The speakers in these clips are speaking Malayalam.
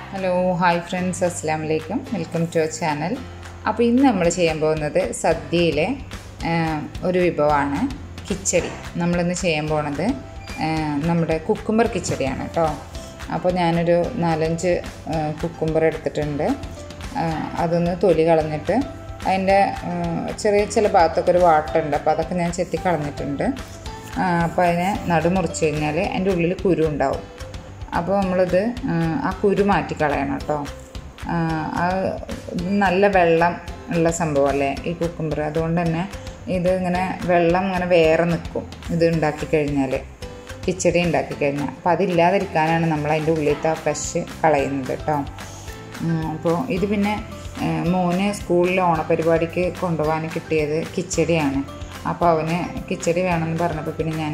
ഹലോ ഹായ് ഫ്രണ്ട്സ് അസ്സാം വലൈക്കും വെൽക്കം ടു അവർ ചാനൽ അപ്പോൾ ഇന്ന് നമ്മൾ ചെയ്യാൻ പോകുന്നത് സദ്യയിലെ ആ, ഒരു വിഭവമാണ് കിച്ചടി നമ്മളിന്ന് ചെയ്യാൻ പോണത് ആ, നമ്മുടെ കുക്കുംബർ കിച്ചടിയാണ് കേട്ടോ അപ്പോൾ ഞാനൊരു നാലഞ്ച് ആ, കുക്കുംബർ എടുത്തിട്ടുണ്ട് ആ, അതൊന്ന് തൊലി കളഞ്ഞിട്ട് അതിൻ്റെ ആ, ചെറിയ ചില ഭാഗത്തൊക്കെ ഒരു വാട്ടുണ്ട് അപ്പോൾ അതൊക്കെ ഞാൻ ചെത്തി കളഞ്ഞിട്ടുണ്ട് ആ, അപ്പോൾ അതിനെ നടുമുറിച്ച് കഴിഞ്ഞാൽ അതിൻ്റെ ഉള്ളിൽ കുരു ഉണ്ടാവും അപ്പോൾ നമ്മളിത് ആ, ആ കുരു മാറ്റിക്കളയണം കേട്ടോ ആ, ആ നല്ല വെള്ളം ഉള്ള സംഭവമല്ലേ ഈ കുക്കുംബർ അതുകൊണ്ട് തന്നെ ഇത് ഇങ്ങനെ വെള്ളം ഇങ്ങനെ വേറെ നിൽക്കും ഇത് ഉണ്ടാക്കി കഴിഞ്ഞാൽ കിച്ചടി ഉണ്ടാക്കി കഴിഞ്ഞാൽ അപ്പോൾ അതില്ലാതിരിക്കാനാണ് നമ്മൾ അതിൻ്റെ ഉള്ളിലത്തെ ആ ഫ്രഷ് കളയുന്നത് കേട്ടോ ഉം, അപ്പോൾ ഇത് പിന്നെ ആ, മോന് സ്കൂളിൽ ഓണപരിപാടിക്ക് കൊണ്ടുപോകാൻ കിട്ടിയത് കിച്ചടിയാണ് അപ്പോൾ അവന് കിച്ചടി വേണമെന്ന് പറഞ്ഞപ്പോൾ പിന്നെ ഞാൻ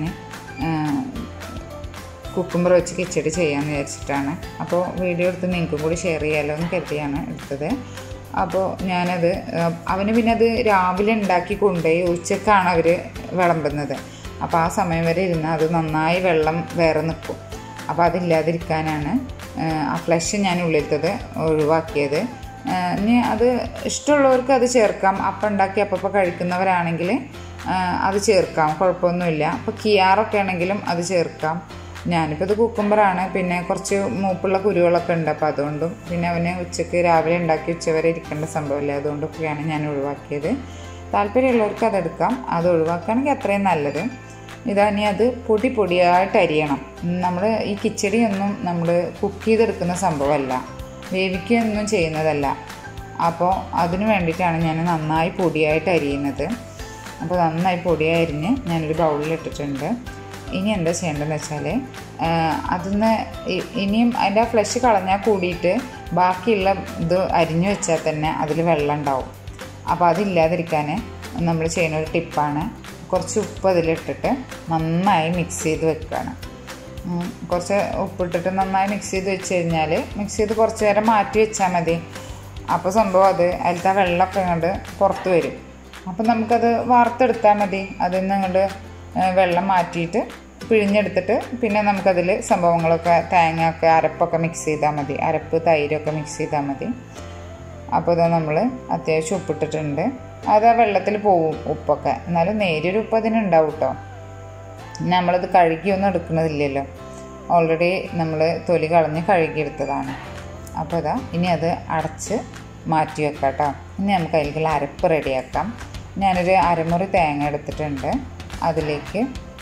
കുക്കുംബർ വെച്ച് കിച്ചടി ചെയ്യാമെന്ന് വിചാരിച്ചിട്ടാണ് അപ്പോൾ വീഡിയോ എടുത്ത് നിങ്ങൾക്കും കൂടി ഷെയർ ചെയ്യാമല്ലോ എന്ന് കരുതിയാണ് എടുത്തത് അപ്പോൾ ഞാനത് ആ, അവന് പിന്നെ അത് രാവിലെ ഉണ്ടാക്കി കൊണ്ടുപോയി ഉച്ചക്കാണ് അവർ വിളമ്പുന്നത് അപ്പോൾ ആ സമയം വരെ ഇരുന്ന് അത് നന്നായി വെള്ളം വേറെ നിൽക്കും അപ്പോൾ അതില്ലാതിരിക്കാനാണ് ആ, ആ ഫ്ലഷ് ഞാൻ ഉള്ളിലത്തത് ഒഴിവാക്കിയത് ആ, ഇനി അത് ഇഷ്ടമുള്ളവർക്ക് അത് ചേർക്കാം അപ്പം ഉണ്ടാക്കി അപ്പം കഴിക്കുന്നവരാണെങ്കിൽ ആ, അത് ചേർക്കാം കുഴപ്പമൊന്നുമില്ല അപ്പോൾ കിയാറൊക്കെ ആണെങ്കിലും അത് ചേർക്കാം ഞാനിപ്പോൾ ഇത് കുക്കുംബറാണ് പിന്നെ കുറച്ച് മൂപ്പുള്ള കുരുകളൊക്കെ ഉണ്ട് അപ്പോൾ അതുകൊണ്ടും പിന്നെ അവന് ഉച്ചയ്ക്ക് രാവിലെ ഉണ്ടാക്കി ഉച്ചവരെ ഇരിക്കേണ്ട സംഭവമില്ല അതുകൊണ്ടൊക്കെയാണ് ഞാൻ ഒഴിവാക്കിയത് താല്പര്യമുള്ളവർക്ക് അതെടുക്കാം അത് ഒഴിവാക്കുകയാണെങ്കിൽ അത്രയും നല്ലത് ഇതാ ഇനി അത് പൊടി പൊടിയായിട്ട് അരിയണം നമ്മൾ ഈ കിച്ചടിയൊന്നും നമ്മൾ കുക്ക് ചെയ്തെടുക്കുന്ന സംഭവമല്ല വേവിക്കുകയൊന്നും ചെയ്യുന്നതല്ല അപ്പോൾ അതിന് വേണ്ടിയിട്ടാണ് ഞാൻ നന്നായി പൊടിയായിട്ട് അരിയുന്നത് അപ്പോൾ നന്നായി പൊടിയായി അരിഞ്ഞ് ഞാനൊരു ബൗളിൽ ഇട്ടിട്ടുണ്ട് ഇനി എന്താ ചെയ്യേണ്ടതെന്ന് വെച്ചാൽ അതിന്ന് ഇ- ഇനിയും അതിൻ്റെ ആ ഫ്ലഷ് കളഞ്ഞാൽ കൂടിയിട്ട് ബാക്കിയുള്ള ഇത് അരിഞ്ഞു വെച്ചാൽ തന്നെ അതിൽ വെള്ളം ഉണ്ടാവും അപ്പോൾ അതില്ലാതിരിക്കാൻ നമ്മൾ ചെയ്യുന്ന ഒരു ടിപ്പാണ് കുറച്ച് ഉപ്പ് അതിലിട്ടിട്ട് നന്നായി മിക്സ് ചെയ്ത് വെക്കുകയാണ് ഉം, കുറച്ച് ഉപ്പിട്ടിട്ട് നന്നായി മിക്സ് ചെയ്ത് വെച്ച് കഴിഞ്ഞാൽ മിക്സ് ചെയ്ത് കുറച്ച് നേരം മാറ്റി വെച്ചാൽ മതി അപ്പോൾ സംഭവം അത് അതിലത്തെ ആ വെള്ളമൊക്കെ അങ്ങോട്ട് പുറത്ത് വരും അപ്പം നമുക്കത് വാർത്തെടുത്താൽ മതി അതിൽ നിന്ന് അങ്ങോട്ട് വെള്ളം മാറ്റിയിട്ട് പിഴിഞ്ഞെടുത്തിട്ട് പിന്നെ നമുക്കതിൽ സംഭവങ്ങളൊക്കെ തേങ്ങ ഒക്കെ അരപ്പൊക്കെ മിക്സ് ചെയ്താൽ മതി അരപ്പ് തൈരൊക്കെ മിക്സ് ചെയ്താൽ മതി അപ്പോൾ ഇത് നമ്മൾ അത്യാവശ്യം ഉപ്പിട്ടിട്ടുണ്ട് അത് ആ വെള്ളത്തിൽ പോവും ഉപ്പൊക്കെ എന്നാലും നേരിയൊരു ഉപ്പ് അതിനുണ്ടാവും കേട്ടോ നമ്മളിത് കഴുകിയൊന്നും എടുക്കുന്നതില്ലല്ലോ ഓൾറെഡി നമ്മൾ തൊലി കളഞ്ഞ് കഴുകിയെടുത്തതാണ് അപ്പോൾ ഇതാ ഇനി അത് അടച്ച് മാറ്റി വെക്കാം കേട്ടോ ഇനി നമുക്ക് അതിലേക്കുള്ള അരപ്പ് റെഡിയാക്കാം ഞാനൊരു അരമുറി തേങ്ങ എടുത്തിട്ടുണ്ട് അതിലേക്ക്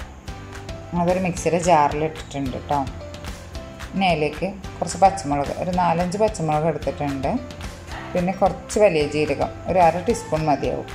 അതൊരു മിക്സിയുടെ ജാറിൽ ഇട്ടിട്ടുണ്ട് കേട്ടോ ഇനി അതിലേക്ക് കുറച്ച് പച്ചമുളക് ഒരു നാലഞ്ച് പച്ചമുളക് എടുത്തിട്ടുണ്ട് പിന്നെ കുറച്ച് വലിയ ജീരകം ഒരു അര ടീസ്പൂൺ മതിയാവും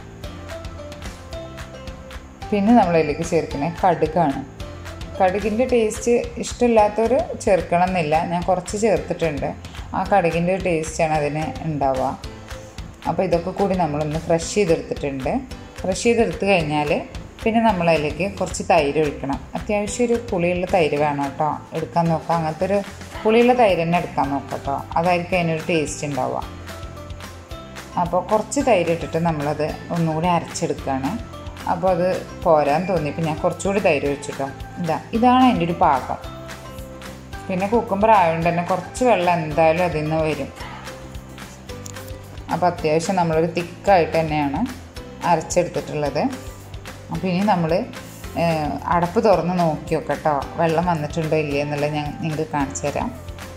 പിന്നെ നമ്മൾ അതിലേക്ക് ചേർക്കുന്നത് കടുകാണ് കടുകിൻ്റെ ടേസ്റ്റ് ഇഷ്ടമില്ലാത്തവർ ചേർക്കണം എന്നില്ല ഞാൻ കുറച്ച് ചേർത്തിട്ടുണ്ട് ആ കടുകിൻ്റെ ടേസ്റ്റാണ് അതിന് ഉണ്ടാവുക അപ്പോൾ ഇതൊക്കെ കൂടി നമ്മളൊന്ന് ഫ്രഷ് ചെയ്തെടുത്തിട്ടുണ്ട് ഫ്രഷ് ചെയ്തെടുത്ത് കഴിഞ്ഞാൽ പിന്നെ നമ്മൾ അതിലേക്ക് കുറച്ച് തൈര് ഒഴിക്കണം അത്യാവശ്യം ഒരു പുളിയുള്ള തൈര് വേണം കേട്ടോ എടുക്കാൻ നോക്കാം അങ്ങനത്തെ ഒരു പുളിയുള്ള തൈര് തന്നെ എടുക്കാൻ നോക്കാം കേട്ടോ അതായിരിക്കും അതിനൊരു ടേസ്റ്റ് ഉണ്ടാവുക അപ്പോൾ കുറച്ച് തൈര് ഇട്ടിട്ട് നമ്മളത് ഒന്നുകൂടി അരച്ചെടുക്കുകയാണ് അപ്പോൾ അത് പോരാൻ തോന്നിയപ്പോൾ ഞാൻ കുറച്ചുകൂടി തൈര് ഒഴിച്ചിട്ടോ ഇതാ ഇതാണ് എൻ്റെ ഒരു പാകം പിന്നെ കുക്കുംബർ ആയതുകൊണ്ട് തന്നെ കുറച്ച് വെള്ളം എന്തായാലും അതിൽ നിന്ന് വരും അപ്പോൾ അത്യാവശ്യം നമ്മളൊരു തിക്കായിട്ട് തന്നെയാണ് അരച്ചെടുത്തിട്ടുള്ളത് അപ്പോൾ ഇനി നമ്മൾ അടപ്പ് തുറന്ന് നോക്കി നോക്കാം കേട്ടോ വെള്ളം വന്നിട്ടുണ്ടോ ഇല്ലേ എന്നുള്ളത് ഞാൻ നിങ്ങൾക്ക് കാണിച്ചു തരാം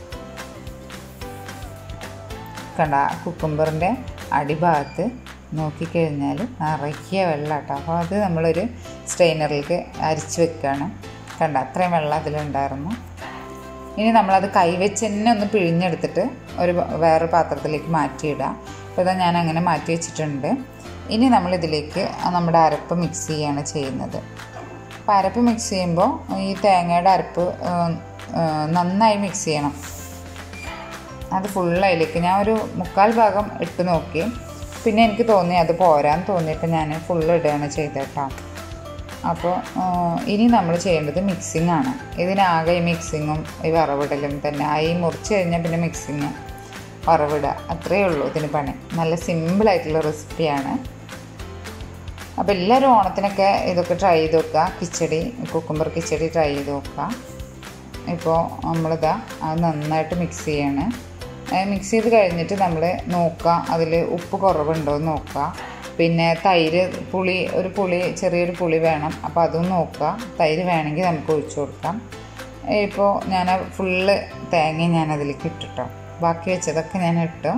കണ്ട കുക്കുംബറിൻ്റെ അടിഭാഗത്ത് നോക്കിക്കഴിഞ്ഞാൽ നിറയ്ക്കിയ വെള്ളം കേട്ടോ അപ്പോൾ അത് നമ്മളൊരു സ്ട്രെയിനറിലേക്ക് അരിച്ച് വെക്കുകയാണ് കണ്ട അത്രയും വെള്ളം അതിലുണ്ടായിരുന്നു ഇനി നമ്മളത് കൈവച്ച് തന്നെ ഒന്ന് പിഴിഞ്ഞെടുത്തിട്ട് ഒരു വേറെ പാത്രത്തിലേക്ക് മാറ്റിയിടാം അപ്പോൾ ഇതാ ഞാൻ അങ്ങനെ മാറ്റി വെച്ചിട്ടുണ്ട് ഇനി നമ്മളിതിലേക്ക് നമ്മുടെ അരപ്പ് മിക്സ് ചെയ്യുകയാണ് ചെയ്യുന്നത് അപ്പോൾ അരപ്പ് മിക്സ് ചെയ്യുമ്പോൾ ഈ തേങ്ങയുടെ അരപ്പ് ഏഹ്, ഏഹ്, നന്നായി മിക്സ് ചെയ്യണം അത് ഫുൾ അതിലേക്ക് ഞാൻ ഒരു മുക്കാൽ ഭാഗം ഇട്ട് നോക്കി പിന്നെ എനിക്ക് തോന്നി അത് പോരാന്ന് തോന്നിയപ്പോൾ ഞാൻ ഫുള്ള് ഇടുകയാണ് ചെയ്തേട്ടോ അപ്പോൾ ആ, ഇനി നമ്മൾ ചെയ്യേണ്ടത് മിക്സിംഗ് ആണ് ഇതിനാകെ ഈ മിക്സിങ്ങും ഈ വറവിടലും തന്നെ ആ ഈ മുറിച്ച് കഴിഞ്ഞാൽ പിന്നെ മിക്സിങ് വറവിടുക അത്രയേ ഉള്ളൂ ഇതിന് പണി നല്ല സിമ്പിളായിട്ടുള്ള റെസിപ്പിയാണ് അപ്പോൾ എല്ലാവരും ഓണത്തിനൊക്കെ ഇതൊക്കെ ട്രൈ ചെയ്ത് നോക്കുക കിച്ചടി കുക്കുംബർ കിച്ചടി ട്രൈ ചെയ്ത് നോക്കുക ഇപ്പോൾ നമ്മളിതാ അത് നന്നായിട്ട് മിക്സ് ചെയ്യാണ് മിക്സ് ചെയ്ത് കഴിഞ്ഞിട്ട് നമ്മൾ നോക്കുക അതിൽ ഉപ്പ് കുറവുണ്ടോ എന്ന് നോക്കുക പിന്നെ തൈര് പുളി ഒരു പുളി ചെറിയൊരു പുളി വേണം അപ്പോൾ അതും നോക്കുക തൈര് വേണമെങ്കിൽ നമുക്ക് ഒഴിച്ചു കൊടുക്കാം ഇപ്പോൾ ഞാൻ ഫുള്ള് തേങ്ങ ഞാൻ അതിലേക്ക് ഇട്ടിട്ടോ ബാക്കി വെച്ചതൊക്കെ ഞാൻ ഇട്ടു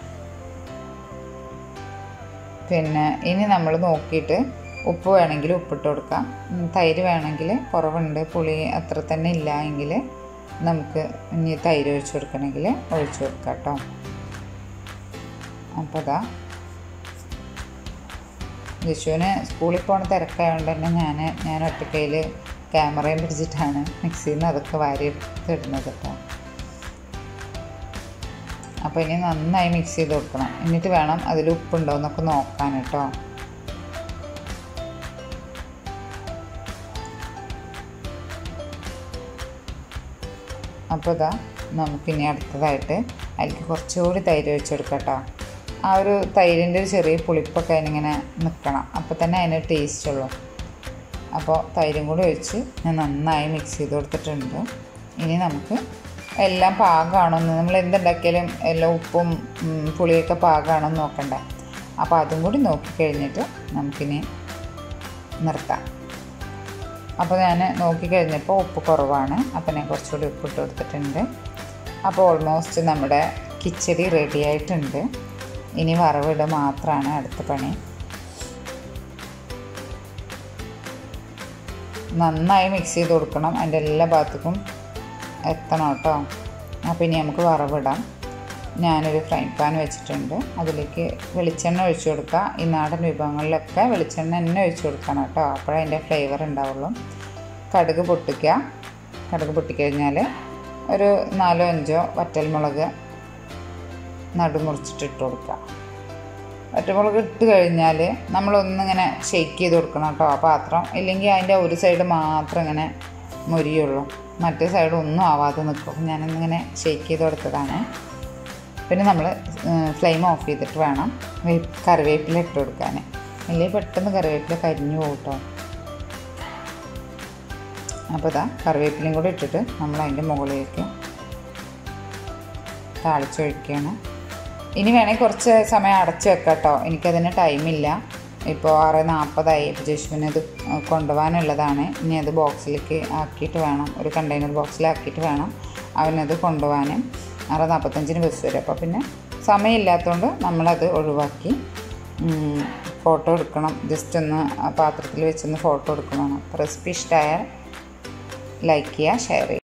പിന്നെ ഇനി നമ്മൾ നോക്കിയിട്ട് ഉപ്പ് വേണമെങ്കിൽ ഉപ്പിട്ട് കൊടുക്കാം ഉം, തൈര് വേണമെങ്കിൽ കുറവുണ്ട് പുളി അത്ര തന്നെ ഇല്ല എങ്കിൽ നമുക്ക് ഇനി തൈര് ഒഴിച്ചു കൊടുക്കണമെങ്കിൽ ഒഴിച്ചു കൊടുക്കാം കേട്ടോ അപ്പോൾ അതാ യശുവിന് സ്കൂളിൽ പോണ തിരക്കായതുകൊണ്ട് തന്നെ ഞാൻ ഞാൻ ഒറ്റക്കയിൽ ക്യാമറയും പിടിച്ചിട്ടാണ് മിക്സിയിൽ നിന്ന് അതൊക്കെ വാരി എടുത്തിടുന്നത് കേട്ടോ അപ്പോൾ ഇനി നന്നായി മിക്സ് ചെയ്ത് കൊടുക്കണം എന്നിട്ട് വേണം അതിൽ ഉപ്പുണ്ടോ എന്നൊക്കെ നോക്കാൻ കേട്ടോ അപ്പോൾ ഇതാ നമുക്കിനി അടുത്തതായിട്ട് അതിലേക്ക് കുറച്ചുകൂടി തൈര് ഒഴിച്ചെടുക്കാം കേട്ടോ ആ ഒരു തൈരിൻ്റെ ഒരു ചെറിയ പുളിപ്പൊക്കെ അതിനിങ്ങനെ നിൽക്കണം അപ്പോൾ തന്നെ അതിന് ടേസ്റ്റ് ഉള്ളൂ അപ്പോൾ തൈരും കൂടി ഒഴിച്ച് ഞാൻ നന്നായി മിക്സ് ചെയ്ത് കൊടുത്തിട്ടുണ്ട് ഇനി നമുക്ക് എല്ലാം പാകമാണോ എന്ന് നമ്മൾ എന്തുണ്ടാക്കിയാലും എല്ലാം ഉപ്പും ഉം, പുളിയൊക്കെ പാകമാണോ എന്ന് നോക്കണ്ടേ അപ്പോൾ അതും കൂടി നോക്കിക്കഴിഞ്ഞിട്ട് നമുക്കിനി നിർത്താം അപ്പോൾ ഞാൻ നോക്കിക്കഴിഞ്ഞപ്പോൾ ഉപ്പ് കുറവാണ് അപ്പോൾ ഞാൻ കുറച്ചുകൂടി ഉപ്പ് ഇട്ട് കൊടുത്തിട്ടുണ്ട് അപ്പോൾ ഓൾമോസ്റ്റ് നമ്മുടെ കിച്ചടി റെഡി ആയിട്ടുണ്ട് ഇനി വറവിട മാത്രമാണ് അടുത്ത പണി നന്നായി മിക്സ് ചെയ്ത് കൊടുക്കണം അതിൻ്റെ എല്ലാ ഭാഗത്തേക്കും എത്തണം കേട്ടോ അപ്പോൾ ഇനി നമുക്ക് വറവിടാം ഞാനൊരു ഫ്രൈ പാൻ വെച്ചിട്ടുണ്ട് അതിലേക്ക് വെളിച്ചെണ്ണ ഒഴിച്ചു കൊടുക്കുക ഈ നാടൻ വിഭവങ്ങളിലൊക്കെ വെളിച്ചെണ്ണ തന്നെ ഒഴിച്ചു കൊടുക്കണം കേട്ടോ അപ്പോഴേ അതിൻ്റെ ഫ്ലേവർ ഉണ്ടാവുള്ളൂ കടുക് പൊട്ടിക്കുക കടുക് പൊട്ടിക്കഴിഞ്ഞാൽ ഒരു നാലോ അഞ്ചോ വറ്റൽമുളക് നടുമുറിച്ചിട്ട് ഇട്ട് കൊടുക്കുക വറ്റൽമുളക് ഇട്ട് കഴിഞ്ഞാൽ നമ്മളൊന്നിങ്ങനെ ഷെയ്ക്ക് ചെയ്ത് കൊടുക്കണം കേട്ടോ ആ പാത്രം ഇല്ലെങ്കിൽ അതിൻ്റെ ഒരു സൈഡ് മാത്രം ഇങ്ങനെ മുരിയുള്ളൂ മറ്റേ സൈഡ് ഒന്നും ആവാതെ നിൽക്കും അപ്പം ഞാനിന്നിങ്ങനെ ഷെയ്ക്ക് ചെയ്ത് കൊടുത്തതാണ് പിന്നെ നമ്മൾ ഫ്ലെയിം ഓഫ് ചെയ്തിട്ട് വേണം വേ- കറിവേപ്പില ഇട്ട് കൊടുക്കാൻ അല്ലെങ്കിൽ പെട്ടെന്ന് കറിവേപ്പില കരിഞ്ഞു പോകും കേട്ടോ അപ്പോൾ ഇതാ കറിവേപ്പിലയും കൂടി ഇട്ടിട്ട് നമ്മൾ അതിൻ്റെ മുകളിലേക്ക് താളിച്ചൊഴിക്കുകയാണ് ഇനി വേണമെങ്കിൽ കുറച്ച് സമയം അടച്ച് വെക്കാം കേട്ടോ എനിക്കതിന് ടൈമില്ല ഇപ്പോൾ ആറ് നാൽപ്പതായി ഇപ്പോൾ ജസ്വിന് ഇത് കൊണ്ടുപോകാനുള്ളതാണ് ഇനി അത് ബോക്സിലേക്ക് ആക്കിയിട്ട് വേണം ഒരു കണ്ടെയ്നർ ബോക്സിലാക്കിയിട്ട് വേണം അവനത് കൊണ്ടുപോകാൻ ആറ് നാൽപ്പത്തഞ്ചിന് ബസ് വരും അപ്പോൾ പിന്നെ സമയമില്ലാത്തതുകൊണ്ട് നമ്മളത് ഒഴിവാക്കി ഫോട്ടോ എടുക്കണം ജസ്റ്റ് ഒന്ന് ആ പാത്രത്തിൽ വെച്ചൊന്ന് ഫോട്ടോ എടുക്കണം റെസിപ്പി ഇഷ്ടമായാൽ ലൈക്ക് ചെയ്യുക ഷെയർ ചെയ്യുക